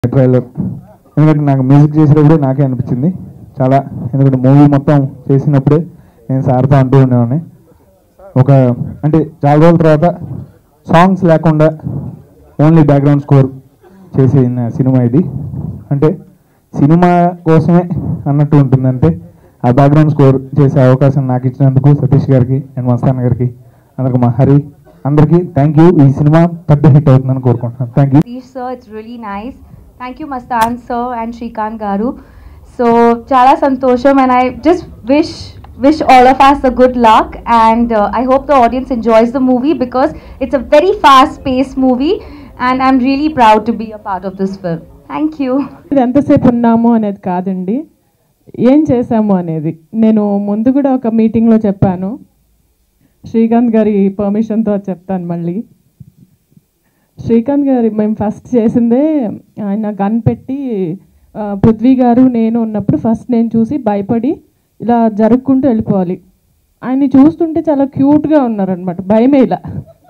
Trailer ఎందుకంటే నాకు music చేసేటప్పుడే నాకే అనిపించింది చాలా ఎందుకంటే మూవీ మొత్తం చేసినప్పుడే నేను సార్తో అంటూ ఉండేవాడిని ఒక అంటే చాలా రోజుల తర్వాత సాంగ్స్ లేకుండా ఓన్లీ బ్యాక్గ్రౌండ్ స్కోర్ చేసిన సినిమా ఇది అంటే సినిమా కోసమే అన్నట్టు ఉంటుంది అంటే ఆ బ్యాక్గ్రౌండ్ స్కోర్ చేసే అవకాశం నాకు ఇచ్చినందుకు సతీష్ గారికి అండ్ మస్తాన్ గారికి అందరికి మా హరి అందరికీ థ్యాంక్ యూ ఈ సినిమా పెద్ద హిట్ అవుతుందని కోరుకుంటున్నాను thank you Satish sir, it's really nice. Thank you Mastan sir and Shrikant Garu. So chala santosham and I just wish wish all of us a good luck and uh, I hope the audience enjoys the movie because it's a very fast paced movie and I'm really proud to be a part of this film. Thank you. ఇది ఎంతసేపు ఉన్నాము అనేది కాదండి ఏం చేశాము అనేది నేను ముందు కూడా ఒక మీటింగ్లో చెప్పాను శ్రీకాంత్ గారి పర్మిషన్తో చెప్తాను మళ్ళీ శ్రీకాంత్ గారి మేము ఫస్ట్ చేసిందే ఆయన గన్ పెట్టి ఆ, పృథ్వీ గారు నేను ఉన్నప్పుడు ఫస్ట్ నేను చూసి భయపడి ఇలా జరుపుకుంటూ వెళ్ళిపోవాలి ఆయన్ని చూస్తుంటే చాలా క్యూట్గా ఉన్నారనమాట భయమే ఇలా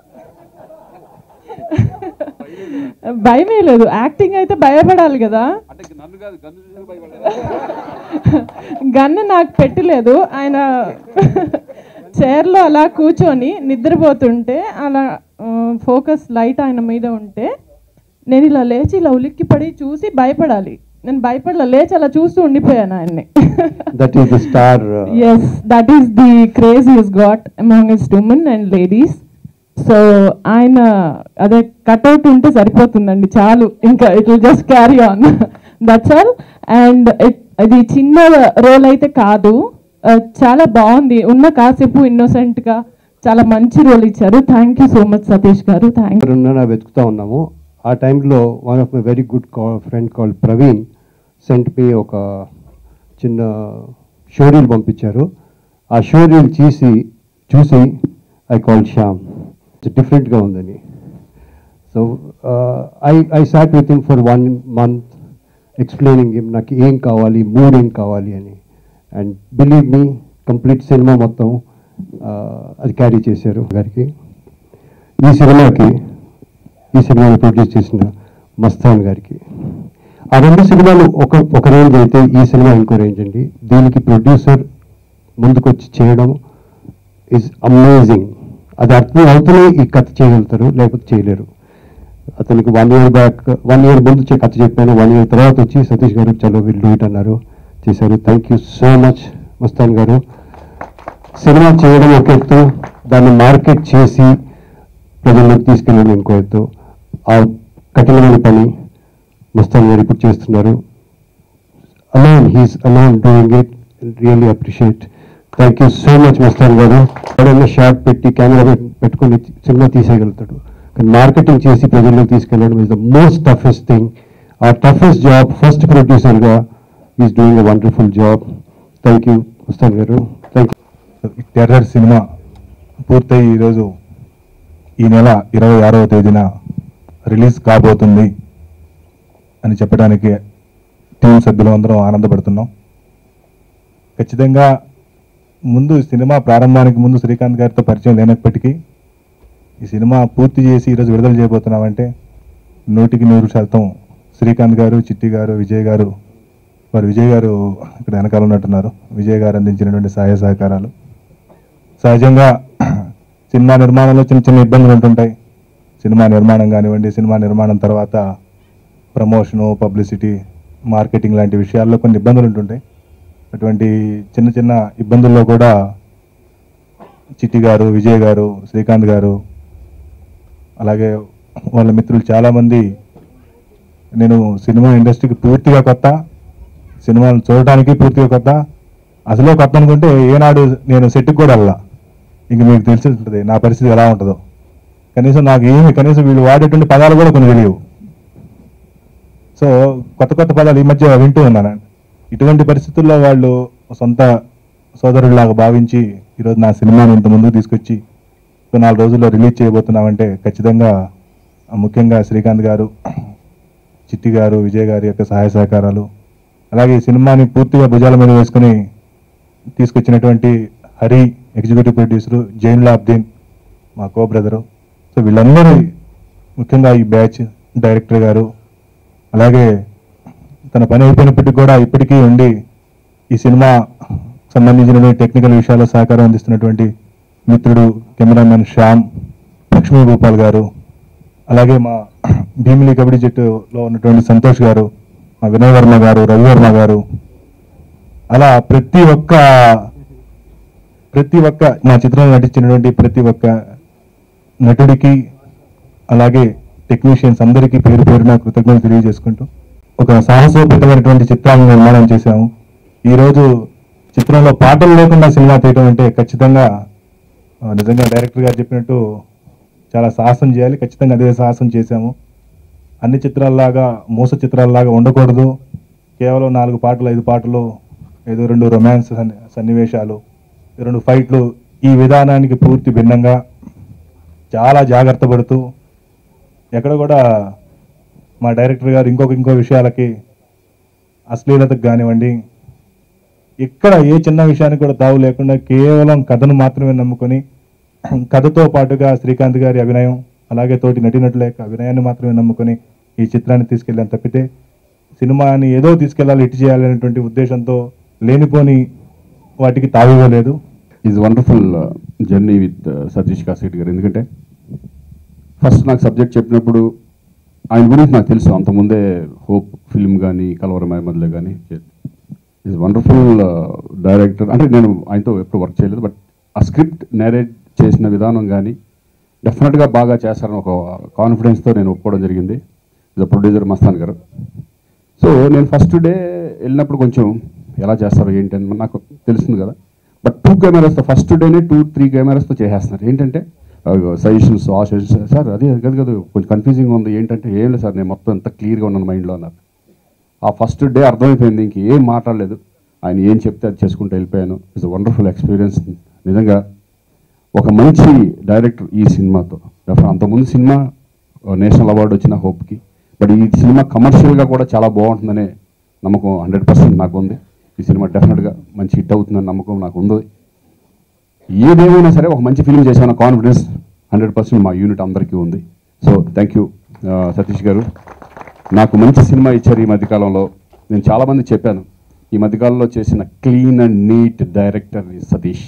భయమే లేదు యాక్టింగ్ అయితే భయపడాలి కదా గన్ను నాకు పెట్టలేదు ఆయన చైర్లో అలా కూర్చొని నిద్రపోతుంటే అలా ఫోకస్ లైట్ ఆయన మీద ఉంటే నేను ఇలా లేచి ఇలా ఉలిక్కిపడి చూసి భయపడాలి నేను భయపడలే లేచి అలా చూస్తూ ఉండిపోయాను ఆయన్ని That is the star. Uh, yes that is the craze is got among is women and ladies so ఆయన అదే కట్అవుట్ ఉంటే సరిపోతుందండి చాలు ఇంకా it will just carry on that's all and అది చిన్న రోల్ అయితే కాదు Uh, చాలా బాగుంది ఉన్న కాసేపు innocent గా చాలా మంచి రోల్ ఇచ్చారు thank you so much Satish garu thank ఎవరున్నారో వెతుకుతా ఉన్నాము ఆ టైంలో one of my very good friend call Praveen sent me ఒక చిన్న షోరీల్ పంపించారు ఆ షోరీల్ చూసి చూసి ఐ కాల్ శ్యామ్ డిఫరెంట్గా ఉందని so I I sat with him for one month explaining him నాకు ఏం కావాలి మూడ్ ఏం కావాలి అని and believe me complete cinema మొత్తం uh, అది క్యారీ చేశారు గారికి ఈ సినిమాకి ఈ సినిమాని ప్రొడ్యూస్ చేసిన మస్తాన్ గారికి ఆ రెండు సినిమాలు ఒక ఒక రేంజ్ అయితే ఈ సినిమా ఇంకో రేంజ్ అండి దీనికి ప్రొడ్యూసర్ ముందుకొచ్చి చేయడం ఇస్ అమేజింగ్ అది అర్థం అవుతూనే ఈ కథ చేయగలుగుతారు లేకపోతే చేయలేరు అతనికి one year back one year ముందు చే- కథ చెప్పాను వన్ ఇయర్ తర్వాత వచ్చి సతీష్ గారు చలో వీళ్ళు డూ ఇట్ అన్నారు చేశారు thank you so much Mastan garu cinema చేయడం ఒక ఎత్తు దాన్ని మార్కెట్ చేసి ప్రజల్లోకి తీసుకెళ్ళడం ఇంకో ఎత్తు ఆ కఠినమైన పని మస్తాన్ గారు ఇప్పుడు చేస్తున్నారు alone he's alone doing it really appreciate thank you so much Mastan garu ఎవరైనా షార్ట్ పెట్టి కెమెరా పెట్టుకొని సినిమా తీసేయగలుగుతాడు కానీ మార్కెటింగ్ చేసి ప్రజల్లోకి తీసుకెళ్ళడం is the most toughest thing a toughest job first ప్రొడ్యూసర్గా is doing a wonderful job thank you Mastan garu thank you terror cinema పూర్తయి ఈరోజు ఈ నెల ఇరవై ఆరవ తేదీన రిలీజ్ కాబోతుంది అని చెప్పడానికి టీం సభ్యులు అందరం ఆనందపడుతున్నాం ఖచ్చితంగా ముందు సినిమా ప్రారంభానికి ముందు శ్రీకాంత్ గారితో పరిచయం లేనప్పటికీ ఈ సినిమా పూర్తి చేసి ఈరోజు విడుదల చేయబోతున్నామంటే నూటికి నూరు శాతం శ్రీకాంత్ గారు చిట్టి గారు విజయ్ గారు వారు విజయ్ గారు ఇక్కడ వెనకాల ఉన్నట్టున్నారు విజయ్ గారు అందించినటువంటి సహాయ సహకారాలు సహజంగా సినిమా నిర్మాణంలో చిన్న చిన్న ఇబ్బందులు ఉంటుంటాయి సినిమా నిర్మాణం కానివ్వండి సినిమా నిర్మాణం తర్వాత ప్రమోషను పబ్లిసిటీ మార్కెటింగ్ లాంటి విషయాల్లో కొన్ని ఇబ్బందులు ఉంటుంటాయి అటువంటి చిన్న చిన్న ఇబ్బందుల్లో కూడా చిట్టి గారు విజయ్ గారు శ్రీకాంత్ గారు అలాగే వాళ్ళ మిత్రులు చాలామంది నేను సినిమా ఇండస్ట్రీకి పూర్తిగా కొత్త సినిమాలు చూడటానికి పూర్తిగా కొత్త అసలే కొత్త అనుకుంటే ఏనాడు నేను సెట్కి కూడా వెళ్ళా ఇంక మీకు తెలిసి ఉంటుంది నా పరిస్థితి ఎలా ఉంటుందో కనీసం నాకు ఏమి కనీసం వీళ్ళు వాడేటువంటి పదాలు కూడా కొన్ని తెలియవు సో కొత్త కొత్త పదాలు ఈ మధ్య వింటూ ఉన్నాను ఇటువంటి పరిస్థితుల్లో వాళ్ళు సొంత సోదరుడిలాగా భావించి ఈరోజు నా సినిమాని ఇంత ముందుకు తీసుకొచ్చి ఒక నాలుగు రోజుల్లో రిలీజ్ చేయబోతున్నామంటే ఖచ్చితంగా ఆ ముఖ్యంగా శ్రీకాంత్ గారు చిట్టి గారు విజయ్ గారి యొక్క సహాయ సహకారాలు అలాగే ఈ సినిమాని పూర్తిగా భుజాల మీద వేసుకుని తీసుకొచ్చినటువంటి హరి ఎగ్జిక్యూటివ్ ప్రొడ్యూసరు జైన్ లాబ్దీన్ మా కో బ్రదరు సో వీళ్ళందరూ ముఖ్యంగా ఈ బ్యాచ్ డైరెక్టర్ గారు అలాగే తన పని అయిపోయినప్పటికీ కూడా ఇప్పటికీ ఉండి ఈ సినిమా సంబంధించినటువంటి టెక్నికల్ విషయాల్లో సహకారం అందిస్తున్నటువంటి మిత్రుడు కెమెరామెన్ శ్యామ్ లక్ష్మీ గోపాల్ గారు అలాగే మా భీమిలి కబడ్డీ జట్టులో ఉన్నటువంటి సంతోష్ గారు మా వినయ్ వర్మ గారు రవి వర్మ గారు అలా ప్రతి ఒక్క ప్రతి ఒక్క మా చిత్రంలో నటించినటువంటి ప్రతి ఒక్క నటుడికి అలాగే టెక్నీషియన్స్ అందరికీ పేరు పేరున కృతజ్ఞతలు తెలియజేసుకుంటూ ఒక సాహసోపేతమైనటువంటి చిత్రాలను నిర్మాణం చేశాము ఈరోజు చిత్రంలో పాటలు లేకుండా సినిమా తీయడం అంటే ఖచ్చితంగా ఆ, నిజంగా డైరెక్టర్ గారు చెప్పినట్టు చాలా సాహసం చేయాలి ఖచ్చితంగా అదే సాహసం చేశాము అన్ని చిత్రాల్లాగా మూస చిత్రాల్లాగా ఉండకూడదు కేవలం నాలుగు పాటలు ఐదు పాటలు ఏదో రెండు రొమాన్స్ సన్ని- సన్నివేశాలు రెండు ఫైట్లు ఈ విధానానికి పూర్తి భిన్నంగా చాలా జాగ్రత్త పడుతూ ఎక్కడ కూడా మా డైరెక్టర్ గారు ఇంకొక ఇంకో విషయాలకి అశ్లీలతకు కానివ్వండి ఇక్కడ ఏ చిన్న విషయానికి కూడా తావు లేకుండా కేవలం కథను మాత్రమే నమ్ముకొని కథతో పాటుగా శ్రీకాంత్ గారి అభినయం అలాగే తోటి నటినటుల యొక్క అభినయాన్ని మాత్రమే నమ్ముకొని ఈ చిత్రాన్ని తీసుకెళ్ళాను తప్పితే సినిమాని ఏదో తీసుకెళ్ళాలి ఇటు చేయాలనేటువంటి ఉద్దేశంతో లేనిపోని వాటికి తావివ్వలేదు is wonderful journey with Satish Kasireddy garu ఎందుకంటే ఫస్ట్ నాకు సబ్జెక్ట్ చెప్పినప్పుడు ఆయన గురించి నాకు తెలుసు అంతకుముందే హోప్ ఫిల్మ్ కానీ కలవరమాయ మొదలే కానీ ఈజ్ వండర్ఫుల్ డైరెక్టర్ అంటే నేను ఆయనతో ఎప్పుడు వర్క్ చేయలేదు బట్ ఆ స్క్రిప్ట్ నేరేట్ చేసిన విధానం కానీ డెఫినెట్గా బాగా చేస్తారని ఒక కాన్ఫిడెన్స్తో నేను ఒప్పుకోవడం జరిగింది ఇస్ ప్రొడ్యూసర్ మస్తాన్ గారు సో నేను ఫస్ట్ డే వెళ్ళినప్పుడు కొంచెం ఎలా చేస్తారు ఏంటి అని నాకు తెలుస్తుంది కదా బట్ టూ కెమెరాస్తో ఫస్ట్ డేనే టూ త్రీ కెమెరాస్తో చేసేస్తున్నారు ఏంటంటే సజెషన్స్ ఆ సజెషన్స్ సార్ అదే కదా కదా కొంచెం కన్ఫ్యూజింగ్ ఉంది ఏంటంటే ఏం లేదు సార్ నేను మొత్తం ఎంత క్లియర్గా ఉన్నాను మైండ్లో అన్నారు ఆ ఫస్ట్ డే అర్థమైపోయింది ఇంక ఏం మాట్లాడలేదు ఆయన ఏం చెప్తే అది చేసుకుంటూ వెళ్ళిపోయాను ఇట్స్ వండర్ఫుల్ ఎక్స్పీరియన్స్ నిజంగా ఒక మంచి డైరెక్టర్ ఈ సినిమాతో డెఫినెట్ అంతకుముందు సినిమా నేషనల్ అవార్డు వచ్చిన హోప్కి బట్ ఈ సినిమా కమర్షియల్గా కూడా చాలా బాగుంటుందనే నమ్మకం హండ్రెడ్ పర్సెంట్ నాకు ఉంది ఈ సినిమా డెఫినెట్గా మంచి హిట్ అవుతుందని నమ్మకం నాకు ఉంది ఏదేమైనా సరే ఒక మంచి ఫిల్మ్ చేసామన్న కాన్ఫిడెన్స్ హండ్రెడ్ పర్సెంట్ మా యూనిట్ అందరికీ ఉంది సో థ్యాంక్ యూ సతీష్ గారు నాకు మంచి సినిమా ఇచ్చారు ఈ మధ్యకాలంలో నేను చాలామంది చెప్పాను ఈ మధ్యకాలంలో చేసిన clean and neat director Satish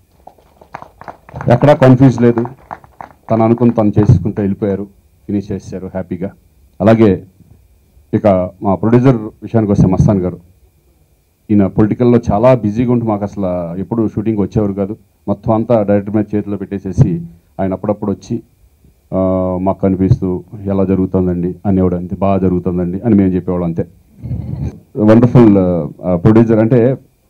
ఎక్కడా కన్ఫ్యూజ్ లేదు తను అనుకుని తను చేసుకుంటూ వెళ్ళిపోయారు ఫినిష్ చేశారు హ్యాపీగా అలాగే ఇక మా ప్రొడ్యూసర్ విషయానికి వస్తే మస్తాన్ గారు ఈయన పొలిటికల్లో చాలా బిజీగా ఉంటూ మాకు అసలు ఎప్పుడు షూటింగ్ వచ్చేవారు కాదు మొత్తం అంతా డైరెక్టర్ మీద చేతిలో పెట్టేసేసి ఆయన అప్పుడప్పుడు వచ్చి ఆ, మాకు కనిపిస్తూ ఎలా జరుగుతుందండి అనేవాడు అంతే బాగా జరుగుతుందండి అని మేము చెప్పేవాళ్ళం అంతే వండర్ఫుల్ ప్రొడ్యూసర్ అంటే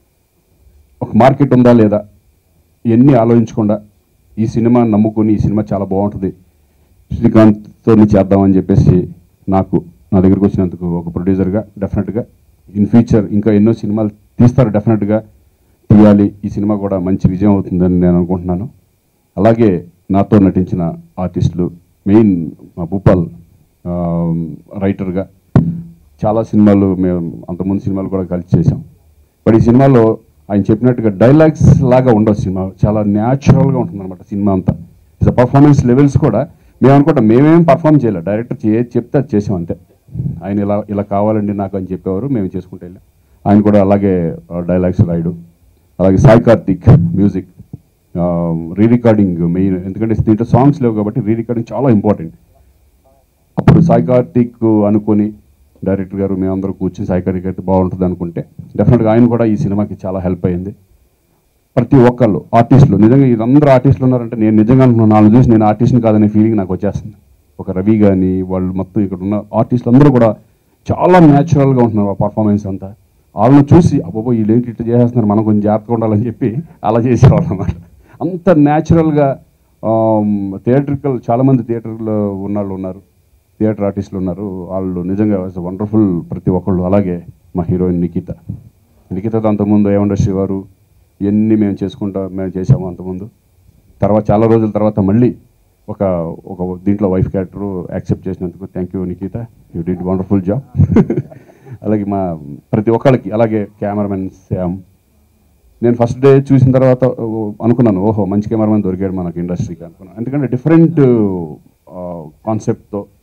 ఒక మార్కెట్ ఉందా లేదా ఇవన్నీ ఆలోచించకుండా ఈ సినిమా నమ్ముకొని ఈ సినిమా చాలా బాగుంటుంది శ్రీకాంత్తో చేద్దామని చెప్పేసి నాకు నా దగ్గరికి వచ్చినందుకు ఒక ప్రొడ్యూసర్గా డెఫినెట్గా ఇన్ ఫ్యూచర్ ఇంకా ఎన్నో సినిమాలు తీస్తారు డెఫినెట్గా తీయాలి ఈ సినిమా కూడా మంచి విజయం అవుతుందని నేను అనుకుంటున్నాను అలాగే నాతో నటించిన ఆర్టిస్టులు మెయిన్ మా భూపాల్ ఆ, రైటర్గా చాలా సినిమాలు మేము అంతకుముందు సినిమాలు కూడా కలిసి చేసాం బట్ ఈ సినిమాలో ఆయన చెప్పినట్టుగా డైలాగ్స్ లాగా ఉండదు సినిమా చాలా న్యాచురల్గా ఉంటుంది అనమాట సినిమా అంతా ఇస్ పర్ఫార్మెన్స్ లెవెల్స్ కూడా మేము అనుకుంటాం మేమేం పర్ఫామ్ చేయలేదు డైరెక్టర్ ఏది చెప్తే అది చేసాం అంతే ఆయన ఇలా ఇలా కావాలండి నాకు అని చెప్పేవారు మేము చేసుకుంటూ వెళ్ళాం ఆయన కూడా అలాగే డైలాగ్స్ రాయడు అలాగే Sai Karthik music re recording main ఎందుకంటే దీంట్లో సాంగ్స్ లేవు కాబట్టి రీ రికార్డింగ్ చాలా ఇంపార్టెంట్ అప్పుడు సాయి కార్తిక్ అనుకొని డైరెక్టర్ గారు మేమందరూ కూర్చొని సాయి కార్తిక్ అయితే బాగుంటుంది అనుకుంటే డెఫినెట్గా ఆయన కూడా ఈ సినిమాకి చాలా హెల్ప్ అయింది ప్రతి ఒక్కళ్ళు ఆర్టిస్టులు నిజంగా వీళ్ళందరూ ఆర్టిస్టులు ఉన్నారంటే నేను నిజంగా అనుకున్నాను వాళ్ళని చూసి నేను ఆర్టిస్ట్ని కాదనే ఫీలింగ్ నాకు వచ్చేస్తుంది ఒక రవి కానీ వాళ్ళు మొత్తం ఇక్కడ ఉన్న ఆర్టిస్టులు అందరూ కూడా చాలా న్యాచురల్గా ఉంటున్నారు ఆ పర్ఫార్మెన్స్ అంతా వాళ్ళని చూసి అబ్బాబో వీళ్ళు ఏంటి ఇట్లా చేసేస్తున్నారు మనం కొంచెం జాగ్రత్తగా ఉండాలని చెప్పి అలా చేసేవాళ్ళు అన్నమాట అంత న్యాచురల్గా థియేటర్కల్ చాలామంది థియేటర్లో ఉన్నవాళ్ళు ఉన్నారు థియేటర్ ఆర్టిస్టులు ఉన్నారు వాళ్ళు నిజంగా వండర్ఫుల్ ప్రతి ఒక్కళ్ళు అలాగే మా హీరోయిన్ నిఖిత నిఖితతో అంతకుముందు ఏమండశ్రీ వారు ఇవన్నీ మేము చేసుకుంటా మేము చేసాము అంతకుముందు తర్వాత చాలా రోజుల తర్వాత మళ్ళీ ఒక ఒక దీంట్లో వైఫ్ క్యారెక్టర్ యాక్సెప్ట్ చేసినందుకు thank you Nikhita you did wonderful job అలాగే మా ప్రతి ఒక్కళ్ళకి అలాగే కెమెరామెన్ శ్యామ్ నేను ఫస్ట్ డే చూసిన తర్వాత ఓ, అనుకున్నాను ఓహో మంచి కెమెరామెన్ దొరికాడు మనకి ఇండస్ట్రీకి అనుకున్నాను ఎందుకంటే డిఫరెంట్ కాన్సెప్ట్తో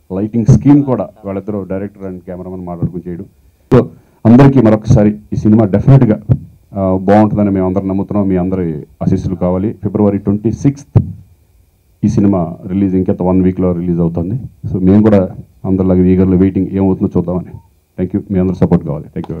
లైటింగ్ స్కీమ్ కూడా వాళ్ళిద్దరూ డైరెక్టర్ అండ్ కెమెరామెన్ మాట్లాడుకుని చేయడం సో అందరికీ మరొకసారి ఈ సినిమా డెఫినెట్గా బాగుంటుందని మేము అందరం నమ్ముతున్నాం మీ అందరి ఆశీస్సులు కావాలి ఫిబ్రవరి ట్వంటీ సిక్స్త్ ఈ సినిమా రిలీజ్ ఇంకెంత వన్ వీక్లో రిలీజ్ అవుతుంది సో మేము కూడా అందరిలాగా ఈగర్లో వెయిటింగ్ ఏమవుతుందో చూద్దామని థ్యాంక్ యూ మీ అందరూ సపోర్ట్ కావాలి థ్యాంక్ యూ